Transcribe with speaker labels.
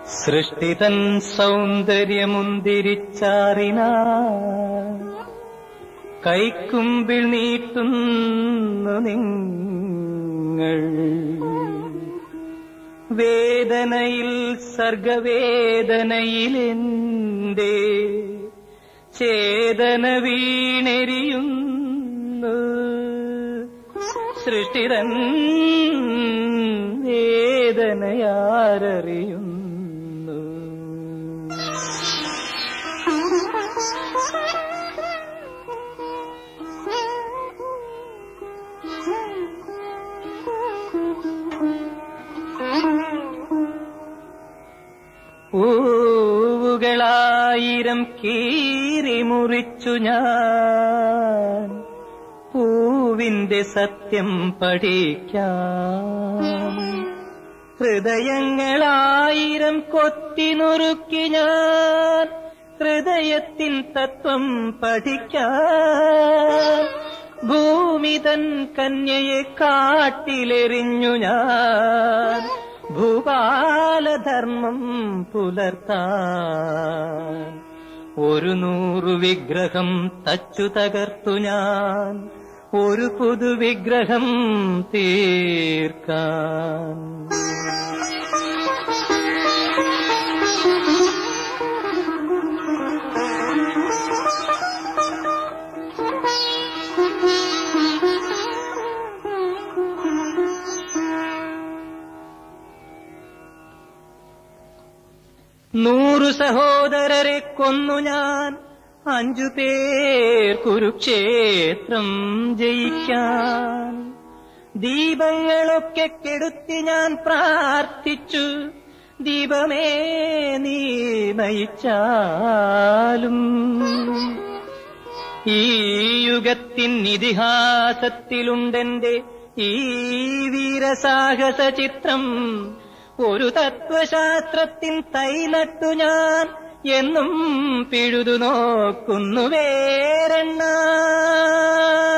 Speaker 1: സൃഷ്ടിതൻ സൗന്ദര്യമുന്തിരിച്ചാറിനാ കൈക്കുമ്പിൾ നീട്ടുന്നു നിങ്ങൾ വേദനയിൽ സർഗവേദനയിലെന്തേ ചേതന വീണെരിയുന്നു സൃഷ്ടിതൻ വേദനയാരറിയുന്നു പൂവുകളായിരം കീറി മുറിച്ചു ഞാൻ പൂവിന്റെ സത്യം പഠിക്കാം ഹൃദയങ്ങളായിരം കൊത്തി നുറുക്കി ഞാൻ ഹൃദയത്തിൻ തത്വം പഠിക്കാൻ ഭൂമി തൻ കന്യയെ കാട്ടിലെറിഞ്ഞു ഞാൻ ഭൂപാലധർമ്മം പുലർത്താൻ ഒരു നൂറു വിഗ്രഹം തച്ചു തകർത്തു ഞാൻ ഒരു പുതുവിഗ്രഹം തീർക്കാൻ നൂറു സഹോദരരെ കൊന്നു ഞാൻ അഞ്ചു പേർ കുരുക്ഷേത്രം ജയിക്കാൻ ദീപങ്ങളൊക്കെ കെടുത്തി ഞാൻ പ്രാർത്ഥിച്ചു ദീപമേ നീ നയിച്ചാലും ഈ യുഗത്തിൻ ഇതിഹാസത്തിലുണ്ടെന്റെ ഈ വീരസാഹസ ചിത്രം ഒരു തത്വശാസ്ത്രത്തിൻ തൈ നട്ടു ഞാൻ എന്നും പിഴുതു നോക്കുന്നു വേരെണ്ണ